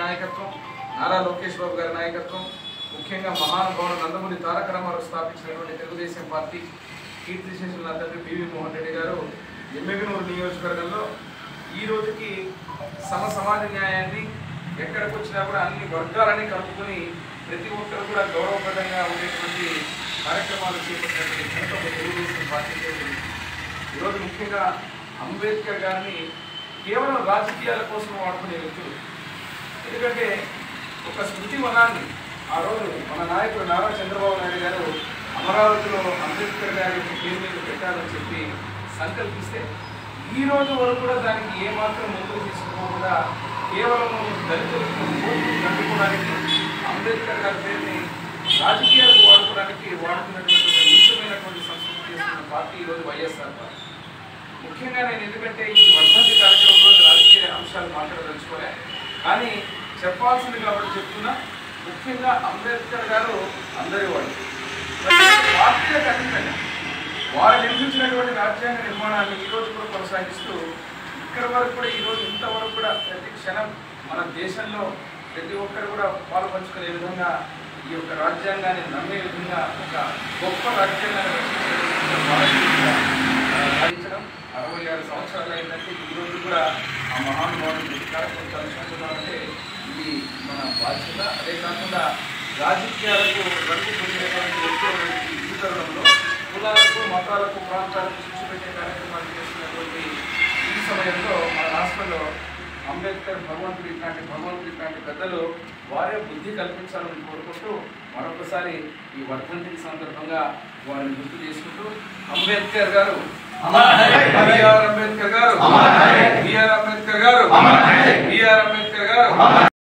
నాయకత్వం నారా లోకేష్ బాబు గారి నాయకత్వం ముఖ్యంగా మహానుభావుడు నందమూరి తారక రామారావు స్థాపించినటువంటి తెలుగుదేశం పార్టీ కీర్తిశేషులు నా తండ్రి పివి మోహన్ రెడ్డి గారు ఎమ్మెగనూరు నియోజకవర్గంలో ఈ రోజుకి సమ సమాజ న్యాయాన్ని ఎక్కడికి వచ్చినా కూడా అన్ని వర్గాలని కలుపుకొని ప్రతి ఒక్కరు కూడా గౌరవప్రదంగా ఉండేటువంటి కార్యక్రమాలు చేపట్టినటువంటి ఘనత ఒక తెలుగుదేశం పార్టీకి ఉంది. ఈరోజు ముఖ్యంగా అంబేద్కర్ గారిని కేవలం రాజకీయాల కోసం వాడుకునే వ్యక్తులు ఎందుకంటే ఒక స్మృతి వనాన్ని ఆ రోజు మన నాయకుడు నారా చంద్రబాబు నాయుడు గారు అమరావతిలో అంబేద్కర్ గారి పేరు మీద పెట్టాలని చెప్పి సంకల్పిస్తే ఈ రోజు వరకు కూడా దానికి ఏమాత్రం ముందుకు తీసుకోకుండా కేవలం దళితులకు ఓట్లు కట్టుకోవడానికి అంబేద్కర్ గారి పేరుని రాజకీయాలకు వాడుకోవడానికి వాడుకున్నటువంటి ఒక నీచమైనటువంటి సంస్కృతి చేస్తున్న పార్టీ ఈరోజు వైఎస్ఆర్ పార్టీ ముఖ్యంగా నేను ఎందుకంటే ఈ వర్ధంతి కార్యక్రమం రోజు రాజకీయ అంశాలు మాట్లాడదలుచుకోలే కానీ చెప్పాల్సింది కాబట్టి చెప్తున్నా ముఖ్యంగా అంబేద్కర్ గారు అందరి వాడు పార్టీలకు అతీతంగా వారు నిర్మించినటువంటి రాజ్యాంగ నిర్మాణాన్ని ఈ రోజు కూడా కొనసాగిస్తూ ఇక్కడ వరకు కూడా ఈ రోజు ఇంతవరకు కూడా ప్రతి క్షణం మన దేశంలో ప్రతి ఒక్కరు కూడా పాలు పంచుకునే విధంగా ఈ యొక్క రాజ్యాంగాన్ని నమ్మే విధంగా ఒక గొప్ప రాజ్యాంగాన్ని రచించేటువంటి భారతీయులుగా, ఆ, సాధించడం అరవై ఆరు సంవత్సరాలు అయిందంటే ఈ రోజు కూడా ఆ మహానుభావుని కార్యక్రమం తలుచుకుంటున్నామంటే ఇది మన బాధ్యత అదే కాకుండా రాజకీయాలకు రంగు పొందినటువంటి వ్యక్తులటువంటి ఈ తరుణంలో కులాలకు మతాలకు ప్రాంతాలకు శిక్ష పెట్టే కార్యక్రమాలు చేస్తున్నటువంటి ఈ సమయంలో మన రాష్ట్రంలో అంబేద్కర్ భగవంతుడు ఇట్లాంటి భగవంతుడు ఇట్లాంటి పెద్దలు వారే బుద్ధి కల్పించాలని కోరుకుంటూ మరొకసారి ఈ వర్ధంతి సందర్భంగా వారిని గుర్తు చేసుకుంటూ అంబేద్కర్ గారు బిఆర్ అంబేద్కర్ గారు బిఆర్ అంబేద్కర్ గారు బిఆర్ అంబేద్కర్ గారు